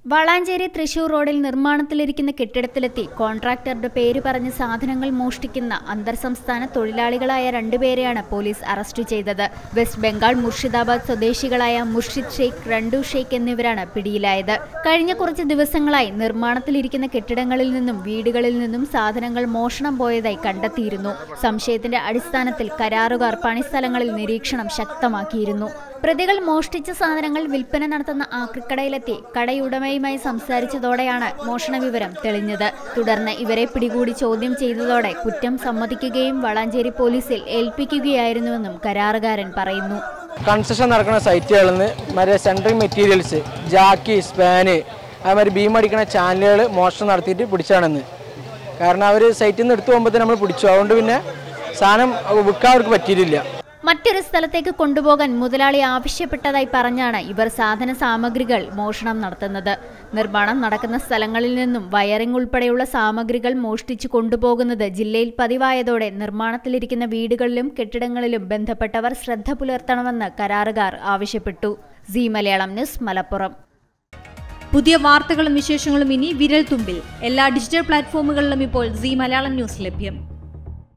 വളാഞ്ചേരി തൃശൂർ റോഡിൽ നിർമ്മാണത്തിലിരിക്കുന്ന കെട്ടിടത്തിലെത്തി കോൺട്രാക്ടറുടെ പേര് പറഞ്ഞ് സാധനങ്ങൾ മോഷ്ടിക്കുന്ന അന്തർ സംസ്ഥാന തൊഴിലാളികളായ രണ്ടുപേരെയാണ് പോലീസ് അറസ്റ്റ് ചെയ്തത് വെസ്റ്റ് ബംഗാൾ മുർഷിദാബാദ് സ്വദേശികളായ മുർഷിദ് ഷെയ്ഖ് രണ്ടു ഷെയ്ഖ് എന്നിവരാണ് പിടിയിലായത് കഴിഞ്ഞ കുറച്ച് ദിവസങ്ങളായി നിർമ്മാണത്തിലിരിക്കുന്ന കെട്ടിടങ്ങളിൽ നിന്നും വീടുകളിൽ നിന്നും സാധനങ്ങൾ മോഷണം പോയതായി കണ്ടെത്തിയിരുന്നു സംശയത്തിന്റെ അടിസ്ഥാനത്തിൽ കരാറുകാർ പണിസ്ഥലങ്ങളിൽ നിരീക്ഷണം ശക്തമാക്കിയിരുന്നു പ്രതികൾ മോഷ്ടിച്ച സാധനങ്ങൾ വിൽപ്പന നടത്തുന്ന ആക്രിക്കടയിലെത്തി കടയുടമയുമായി സംസാരിച്ചതോടെയാണ് മോഷണ വിവരം തെളിഞ്ഞത് തുടർന്ന് ഇവരെ പിടികൂടി ചോദ്യം ചെയ്തതോടെ കുറ്റം സമ്മതിക്കുകയും വളാഞ്ചേരി പോലീസിൽ ഏൽപ്പിക്കുകയായിരുന്നുവെന്നും കരാറുകാരൻ പറയുന്നു കൺസ്ട്രക്ഷൻ നടക്കുന്ന സൈറ്റുകളിൽ നിന്ന് മറ്റേ സെൻട്രിങ് മെറ്റീരിയൽസ് ജാക്കി സ്പാന് അതുമാതിരി ബീം അടിക്കുന്ന ചാനലുകൾ മോഷണം നടത്തിയിട്ട് പിടിച്ചാണെന്ന് കാരണം അവർ സൈറ്റിൽ നിന്ന് എടുത്തു പോകുമ്പോൾ നമ്മൾ പിടിച്ചു അതുകൊണ്ട് പിന്നെ സാധനം വിൽക്കാൻ അവർക്ക് പറ്റിയിട്ടില്ല മറ്റൊരു സ്ഥലത്തേക്ക് കൊണ്ടുപോകാൻ മുതലാളി ആവശ്യപ്പെട്ടതായി പറഞ്ഞാണ് ഇവർ സാധന സാമഗ്രികൾ മോഷണം നടത്തുന്നത് നിർമ്മാണം നടക്കുന്ന സ്ഥലങ്ങളിൽ നിന്നും വയറിംഗ് ഉൾപ്പെടെയുള്ള സാമഗ്രികൾ മോഷ്ടിച്ചു കൊണ്ടുപോകുന്നത് ജില്ലയിൽ പതിവായതോടെ നിർമ്മാണത്തിലിരിക്കുന്ന വീടുകളിലും കെട്ടിടങ്ങളിലും ബന്ധപ്പെട്ടവർ ശ്രദ്ധ പുലർത്തണമെന്ന് കരാറുകാർ ആവശ്യപ്പെട്ടു സി മലയാളം ന്യൂസ് മലപ്പുറം പുതിയ വാർത്തകളും വിശേഷങ്ങളും ഇനി വിരൽ തുമ്പിൽ എല്ലാ ഡിജിറ്റൽ പ്ലാറ്റ്ഫോമുകളിലും ഇപ്പോൾ സി മലയാളം ന്യൂസ് ലഭ്യം